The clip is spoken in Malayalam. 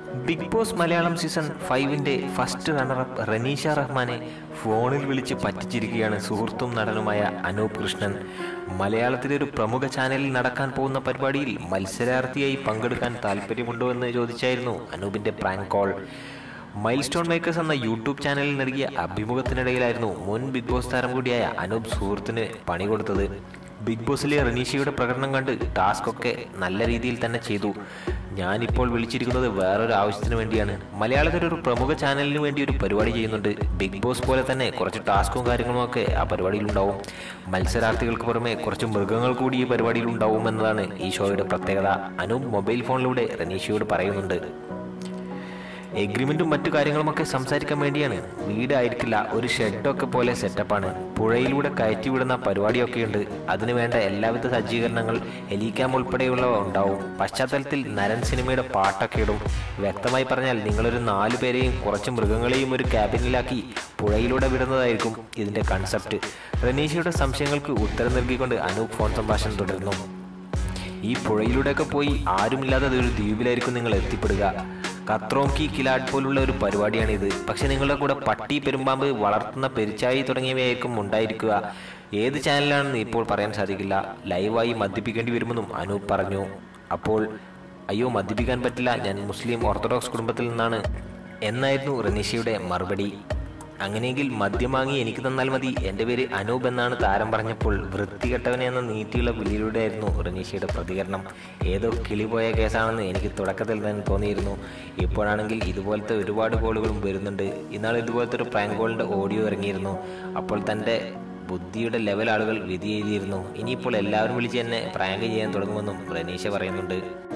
ബിഗ് ബോസ് മലയാളം സീസൺ ഫൈവിന്റെ ഫസ്റ്റ് റണ്ണറപ്പ് റനീഷ റഹ്മാനെ ഫോണിൽ വിളിച്ച് പറ്റിച്ചിരിക്കുകയാണ് സുഹൃത്തും നടനുമായ അനൂപ് കൃഷ്ണൻ മലയാളത്തിലെ ഒരു പ്രമുഖ ചാനലിൽ നടക്കാൻ പോകുന്ന പരിപാടിയിൽ മത്സരാർത്ഥിയായി പങ്കെടുക്കാൻ താല്പര്യമുണ്ടോ എന്ന് ചോദിച്ചായിരുന്നു അനൂപിന്റെ prank call milestone makers എന്ന യൂട്യൂബ് ചാനലിൽ നൽകിയ അഭിമുഖത്തിനിടയിലായിരുന്നു മുൻ ബിഗ് ബോസ് താരം കൂടിയായ അനൂപ് സുഹൃത്തിന് പണി കൊടുത്തത് ബിഗ് ബോസിലെ റനീഷയുടെ പ്രകടനം കണ്ട് ടാസ്ക് ഒക്കെ നല്ല രീതിയിൽ തന്നെ ചെയ്തു ഞാനിപ്പോൾ വിളിച്ചിരിക്കുന്നത് വേറൊരു ആവശ്യത്തിന് വേണ്ടിയാണ് മലയാളത്തിലെ ഒരു പ്രമുഖ ചാനലിന് വേണ്ടി ഒരു പരിപാടി ചെയ്യുന്നുണ്ട് ബിഗ് ബോസ് പോലെ തന്നെ കുറച്ച് ടാസ്കും കാര്യങ്ങളും ഒക്കെ ആ പരിപാടിയിൽ ഉണ്ടാവും മത്സരാർത്ഥികൾക്ക് പുറമെ കുറച്ച് മൃഗങ്ങൾ കൂടി ഈ പരിപാടിയിൽ ഉണ്ടാവും എന്നതാണ് ഈ ഷോയുടെ പ്രത്യേകത അനൂപ് മൊബൈൽ ഫോണിലൂടെ റനീഷയോട് പറയുന്നുണ്ട് എഗ്രിമെന്റും മറ്റു കാര്യങ്ങളുമൊക്കെ സംസാരിക്കാൻ വേണ്ടിയാണ് വീടായിരിക്കില്ല ഒരു ഷെഡൊക്കെ പോലെ സെറ്റപ്പാണ് പുഴയിലൂടെ കയറ്റിവിടുന്ന പരിപാടിയൊക്കെയുണ്ട് അതിനു വേണ്ട എല്ലാവിധ സജ്ജീകരണങ്ങൾ എലിക്യാം ഉൾപ്പെടെയുള്ളവ ഉണ്ടാവും പശ്ചാത്തലത്തിൽ നരൻ സിനിമയുടെ പാട്ടൊക്കെ ഇടും വ്യക്തമായി പറഞ്ഞാൽ നിങ്ങളൊരു നാലു പേരെയും കുറച്ച് മൃഗങ്ങളെയും ഒരു ക്യാബിനിലാക്കി പുഴയിലൂടെ വിടുന്നതായിരിക്കും ഇതിന്റെ കൺസെപ്റ്റ് റനീഷയുടെ സംശയങ്ങൾക്ക് ഉത്തരം നൽകിക്കൊണ്ട് അനൂപ് ഫോൺ സംഭാഷണം തുടരുന്നു ഈ പുഴയിലൂടെയൊക്കെ പോയി ആരുമില്ലാതെ ഒരു ദ്വീപിലായിരിക്കും നിങ്ങൾ എത്തിപ്പെടുക കത്രോങ്കി കിലാഡ് പോലുള്ള ഒരു പരിപാടിയാണ് ഇത് പക്ഷെ നിങ്ങളുടെ കൂടെ പട്ടി പെരുമ്പാമ്പ് വളർത്തുന്ന പെരിച്ചായി തുടങ്ങിയവയായിരിക്കും ഉണ്ടായിരിക്കുക ഏത് ചാനലാണെന്ന് ഇപ്പോൾ പറയാൻ സാധിക്കില്ല ലൈവായി മദ്യപിക്കേണ്ടി വരുമെന്നും അനൂപ് പറഞ്ഞു അപ്പോൾ അയ്യോ മദ്യപിക്കാൻ പറ്റില്ല ഞാൻ മുസ്ലിം ഓർത്തഡോക്സ് കുടുംബത്തിൽ നിന്നാണ് എന്നായിരുന്നു റനീഷയുടെ മറുപടി അങ്ങനെയെങ്കിൽ മദ്യം വാങ്ങി എനിക്ക് തന്നാൽ മതി എൻ്റെ പേര് അനൂപ് എന്നാണ് താരം പറഞ്ഞപ്പോൾ വൃത്തികെട്ടവനെ എന്ന നീട്ടിയുള്ള വിളിയിലൂടെയായിരുന്നു റനീഷയുടെ പ്രതികരണം ഏതോ കിളി പോയ കേസാണെന്ന് എനിക്ക് തുടക്കത്തിൽ തന്നെ തോന്നിയിരുന്നു ഇപ്പോഴാണെങ്കിൽ ഇതുപോലത്തെ ഒരുപാട് കോളുകളും വരുന്നുണ്ട് ഇന്നാൾ ഇതുപോലത്തെ ഒരു പ്രാങ്ക് കോളിൻ്റെ ഓഡിയോ ഇറങ്ങിയിരുന്നു അപ്പോൾ തൻ്റെ ബുദ്ധിയുടെ ലെവൽ ആളുകൾ വിധി എഴുതിയിരുന്നു ഇനിയിപ്പോൾ എല്ലാവരും വിളിച്ച് എന്നെ പ്രാങ്ക് ചെയ്യാൻ തുടങ്ങുമെന്നും റനീഷ പറയുന്നുണ്ട്